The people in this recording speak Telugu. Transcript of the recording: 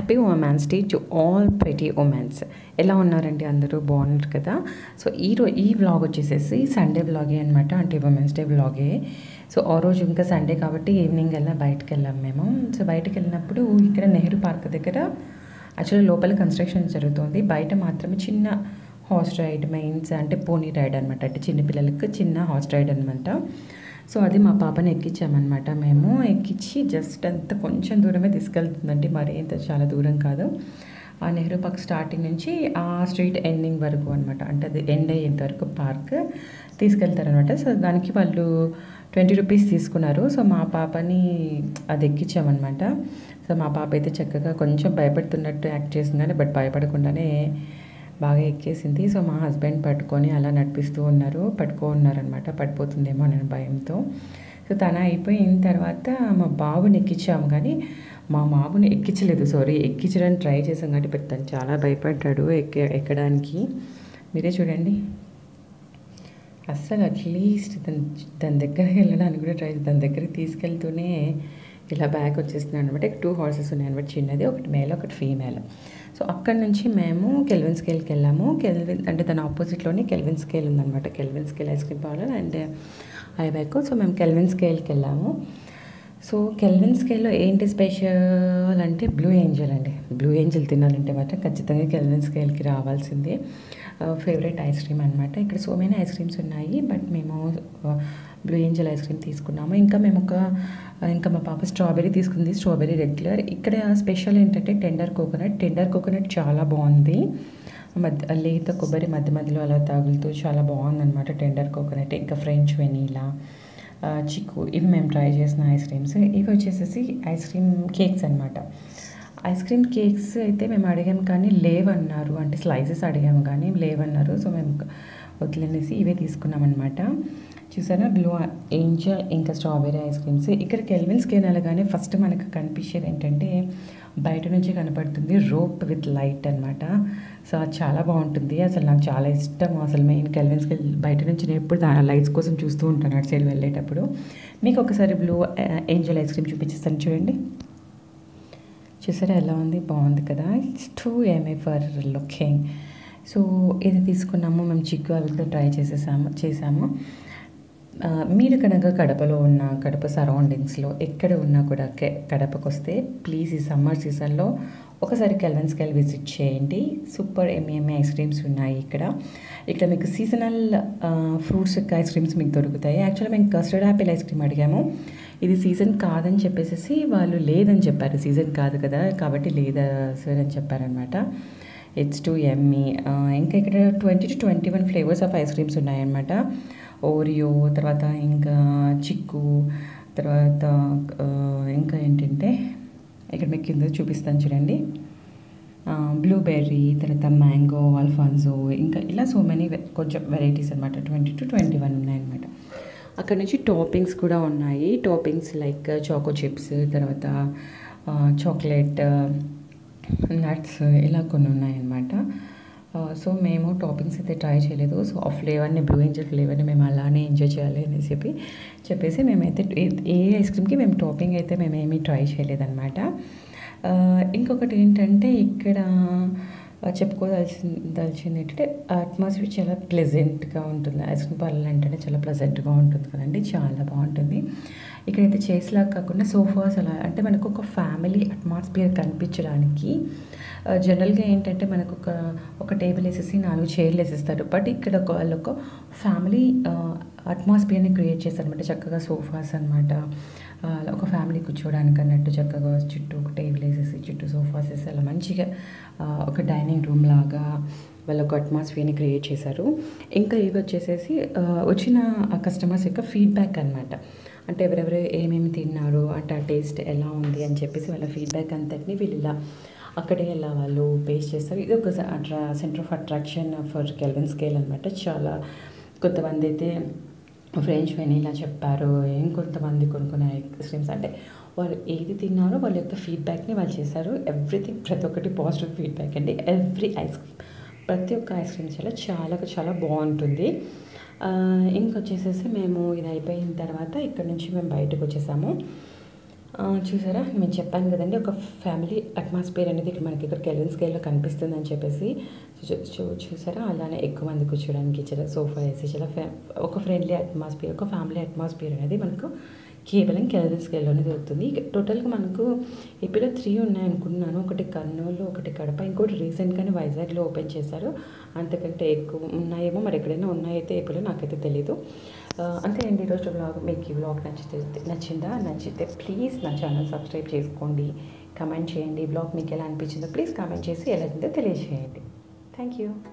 happy women's day to all pretty womens ఎలా ఉన్నారండి అందరూ బాగున్నారు కదా సో ఈ రో ఈ వ్లాగ్ వచ్చేసేసి సండే వ్లాగే అనమాట అంటే ఉమెన్స్ డే వ్లాగే సో ఆ రోజు ఇంకా సండే కాబట్టి ఈవినింగ్ వెళ్ళా బయటకు వెళ్ళాం మేము సో బయటకు వెళ్ళినప్పుడు ఇక్కడ నెహ్రూ పార్క్ దగ్గర యాక్చువల్లీ లోపల కన్స్ట్రక్షన్ జరుగుతుంది బయట మాత్రమే చిన్న హార్స్ రైడ్ మెయిన్స్ అంటే పోనీ రైడ్ అనమాట అంటే చిన్నపిల్లలకి చిన్న హార్స్ రైడ్ అనమాట సో అది మా పాపని ఎక్కించామన్నమాట మేము ఎక్కించి జస్ట్ అంత కొంచెం దూరమే తీసుకెళ్తుందండి మరి ఇంత చాలా దూరం కాదు ఆ నెహ్రూ పార్క్ స్టార్టింగ్ నుంచి ఆ స్ట్రీట్ ఎండింగ్ వరకు అనమాట అంటే అది ఎండ్ అయ్యేంత వరకు పార్క్ తీసుకెళ్తారనమాట సో దానికి వాళ్ళు ట్వంటీ రూపీస్ తీసుకున్నారు సో మా పాపని అది ఎక్కించామన్నమాట సో మా పాప అయితే చక్కగా కొంచెం భయపడుతున్నట్టు యాక్ట్ చేసింది కానీ బట్ భయపడకుండానే బాగా ఎక్కేసింది సో మా హస్బెండ్ పట్టుకొని అలా నడిపిస్తూ ఉన్నారు పట్టుకో ఉన్నారనమాట పడిపోతుందేమో అని భయంతో సో తన అయిపోయిన తర్వాత మా బాబుని ఎక్కించాము కానీ మా బాబుని ఎక్కించలేదు సారీ ఎక్కించడానికి ట్రై చేసాం కాబట్టి బట్ తను చాలా భయపడ్డాడు ఎక్క ఎక్కడానికి మీరే చూడండి అస్సలు అట్లీస్ట్ తన తన దగ్గరికి వెళ్ళడానికి కూడా ట్రై తన దగ్గరికి తీసుకెళ్తూనే ఇలా బ్యాక్ వచ్చేస్తున్నాను అనమాట టూ హార్సెస్ ఉన్నాయి అనమాట చిన్నది ఒకటి మేల్ ఒకటి ఫీమేల్ సో అక్కడ నుంచి మేము కెల్విన్ స్కేల్కి వెళ్ళాము కెల్విన్ అంటే దాని ఆపోజిట్లోనే కెల్విన్ స్కేల్ ఉందన్నమాట Kelvin scale ice cream parlour and iBaco so మేము కెల్విన్ స్కేల్కి వెళ్ళాము సో కెల్విన్ స్కేల్లో ఏంటి స్పెషల్ అంటే బ్లూ ఏంజల్ అండి బ్లూ ఏంజల్ తినాలంటే మాత్రం ఖచ్చితంగా కెల్విన్ స్కేల్కి రావాల్సిందే ఫేవరెట్ ఐస్ క్రీమ్ అనమాట ఇక్కడ సో మెనీ ఐస్ క్రీమ్స్ ఉన్నాయి బట్ మేము బ్లూ ఏంజల్ ఐస్ క్రీమ్ తీసుకున్నాము ఇంకా మేము ఒక ఇంకా మా పాప స్ట్రాబెరీ తీసుకుంది స్ట్రాబెరీ రెగ్యులర్ ఇక్కడ స్పెషల్ ఏంటంటే టెండర్ కోకోనట్ టెండర్ కోకోనట్ చాలా బాగుంది మధ్య లేత కొబ్బరి మధ్య మధ్యలో అలా తగులుతూ చాలా బాగుందన్నమాట టెండర్ కోకోనట్ ఇంకా ఫ్రెంచ్ వెనీలా చిక్కు ఇవి మేము ట్రై చేసిన ఐస్ క్రీమ్స్ ఇవి వచ్చేసేసి ఐస్ క్రీమ్ కేక్స్ అనమాట ఐస్ క్రీమ్ కేక్స్ అయితే మేము అడిగాము కానీ లేవన్నారు అంటే స్లైసెస్ అడిగాము కానీ లేవన్నారు సో మేము వదిలేసి ఇవే తీసుకున్నాం అనమాట చూసారా బ్లూ ఏంజల్ ఇంకా స్ట్రాబెరీ ఐస్ క్రీమ్స్ ఇక్కడ కెల్విన్ స్కేన్ అనగానే ఫస్ట్ మనకు కనిపించేది ఏంటంటే బయట నుంచి కనపడుతుంది రోప్ విత్ లైట్ అనమాట సో అది చాలా బాగుంటుంది అసలు నాకు చాలా ఇష్టం అసలు మెయిన్ కెల్విన్ స్కేల్ బయట నుంచి నేను ఎప్పుడు లైట్స్ కోసం చూస్తూ ఉంటాను అటు సైడ్ వెళ్ళేటప్పుడు మీకు ఒకసారి బ్లూ ఏంజల్ ఐస్ క్రీమ్ చూపించేస్తాను చూడండి చూసారా ఎలా ఉంది బాగుంది కదా ఇట్స్ టూ ఎంఏ ఫర్ లుకింగ్ సో ఇది తీసుకున్నాము మేము చిక్కు అవి కూడా ట్రై చేసేసాము చేసాము మీరు కనుక కడపలో ఉన్న కడప సరౌండింగ్స్లో ఎక్కడ ఉన్నా కూడా కడపకు వస్తే ప్లీజ్ ఈ సమ్మర్ సీజన్లో ఒకసారి కెల్వెన్ స్కెల్ విజిట్ చేయండి సూపర్ ఎంఏఎంఏ ఐస్ క్రీమ్స్ ఉన్నాయి ఇక్కడ ఇక్కడ మీకు సీజనల్ ఫ్రూట్స్ ఐస్ క్రీమ్స్ మీకు దొరుకుతాయి యాక్చువల్గా మేము కస్టర్డ్ యాపిల్ ఐస్ క్రీమ్ అడిగాము ఇది సీజన్ కాదని చెప్పేసి వాళ్ళు లేదని చెప్పారు సీజన్ కాదు కదా కాబట్టి లేదా సార్ అని చెప్పారనమాట ఇట్స్ టు ఎమ్మీ ఇంకా ఇక్కడ twenty two twenty one flavours of ice creams ఉన్నాయన్నమాట ఓరియో తర్వాత ఇంకా చిక్కు తర్వాత ఇంకా ఏంటంటే ఇక్కడ మీకు కింద చూపిస్తాను చూడండి బ్లూబెర్రీ తర్వాత మ్యాంగో అల్ఫాన్జో ఇంకా ఇలా సో మెనీ కొంచెం వెరైటీస్ అనమాట ట్వంటీ టు ట్వంటీ వన్ ఉన్నాయన్నమాట అక్కడ నుంచి టాపింగ్స్ కూడా ఉన్నాయి టాపింగ్స్ లైక్ చాకో చిప్స్ తర్వాత చాక్లెట్ నట్స్ ఇలా కొన్ని ఉన్నాయన్నమాట సో మేము టాపింగ్స్ అయితే ట్రై చేయలేదు సో ఆ ఫ్లేవర్ని బ్లూ ఏంజల్ ఫ్లేవర్ని మేము అలానే ఎంజాయ్ చేయాలి అనేసి చెప్పి చెప్పేసి మేమైతే ఏ ఐస్ క్రీమ్కి మేము టాపింగ్ అయితే మేము ఏమీ ట్రై చేయలేదన్నమాట ఇంకొకటి ఏంటంటే ఇక్కడ చెప్పుకోదలసి దలిచింది ఏంటంటే అట్మాస్ఫియర్ చాలా ప్లెజెంట్గా ఉంటుంది ఐస్ క్రీమ్ పార్లర్ అంటేనే చాలా ప్లెజెంట్గా ఉంటుంది కదండి చాలా బాగుంటుంది ఇక్కడైతే చేసేలా కాకుండా సోఫాస్ అలా అంటే మనకు ఒక ఫ్యామిలీ అట్మాస్ఫియర్ కనిపించడానికి జనరల్గా ఏంటంటే మనకు ఒక ఒక టేబుల్ వేసేసి నాలుగు చైర్లు వేసేస్తారు బట్ ఇక్కడ ఒక వాళ్ళు ఒక ఫ్యామిలీ అట్మాస్ఫియర్ని క్రియేట్ చేస్తారు అనమాట చక్కగా సోఫాస్ అనమాట ఒక ఫ్యామిలీ కూర్చోవడానికి అన్నట్టు చక్కగా చుట్టూ ఒక టేబుల్ వేసేసి చుట్టూ సోఫాస్ వేసి అలా మంచిగా ఒక డైనింగ్ రూమ్ లాగా వాళ్ళ ఒక అట్మాస్ఫియర్ని క్రియేట్ చేశారు ఇంకా ఇవి వచ్చేసేసి వచ్చిన కస్టమర్స్ యొక్క ఫీడ్బ్యాక్ అనమాట అంటే ఎవరెవరు ఏమేమి తిన్నారు అంటే ఆ టేస్ట్ ఎలా ఉంది అని చెప్పేసి వాళ్ళ ఫీడ్బ్యాక్ అంతటిని వీళ్ళు ఇలా అక్కడే ఇలా వాళ్ళు పేస్ట్ చేస్తారు ఇది ఒక అట్రా centre of attraction for Kelvin scale అనమాట చాలా కొంతమంది అయితే ఫ్రెంచ్ వెనీలా చెప్పారు ఇంకొంతమంది కొన్ని కొన్ని ఐస్ క్రీమ్స్ అంటే వాళ్ళు ఏది తిన్నారో వాళ్ళ యొక్క ఫీడ్బ్యాక్ని వాళ్ళు చేశారు ఎవ్రీథింగ్ ప్రతి ఒక్కటి పాజిటివ్ ఫీడ్బ్యాక్ అండి ఎవ్రీ ఐస్ క్రీమ్ ప్రతి ఒక్క ఐస్ క్రీమ్ చాలా చాలా చాలా బాగుంటుంది ఇంకొచ్చేసేసి మేము ఇది అయిపోయిన తర్వాత ఇక్కడ నుంచి మేము బయటకు వచ్చేసాము ఆ, చూసారా నేను చెప్పాను కదండి ఒక ఫ్యామిలీ అట్మాస్ఫియర్ అనేది ఇక్కడ మనకి ఇక్కడ కెల్విన్ స్కేల్లో కనిపిస్తుంది అని చెప్పేసి చూ- చూ- చూసారా అలానే ఎక్కువ మంది కూర్చోడానికి చాలా సోఫా వేసి చాలా ఫ్యా ఒక ఫ్రెండ్లీ అట్మాస్ఫియర్ ఒక ఫ్యామిలీ అట్మాస్ఫియర్ అనేది మనకు కేవలం కెల్విన్ స్కేల్లోనే దొరుకుతుంది ఇక టోటల్గా మనకు ఏపీలో త్రీ ఉన్నాయి అనుకుంటున్నాను ఒకటి కర్నూలు ఒకటి కడప ఇంకోటి రీసెంట్గానే వైజాగ్లో ఓపెన్ చేశారు అంతకంటే ఎక్కువ ఉన్నాయేమో మరి ఎక్కడైనా ఉన్నాయైతే ఏపీలో నాకైతే తెలీదు ఆ, అంతే అండి ఈరోజు వ్లాగ్ మీకు ఈ వ్లాగ్ నచ్చితే నచ్చిందా నచ్చితే ప్లీజ్ నా ఛానల్ సబ్స్క్రైబ్ చేసుకోండి కమెంట్ చేయండి బ్లాగ్ మీకు ఎలా అనిపించిందో ప్లీజ్ కామెంట్ చేసి ఎలా ఉందో తెలియజేయండి థ్యాంక్ యూ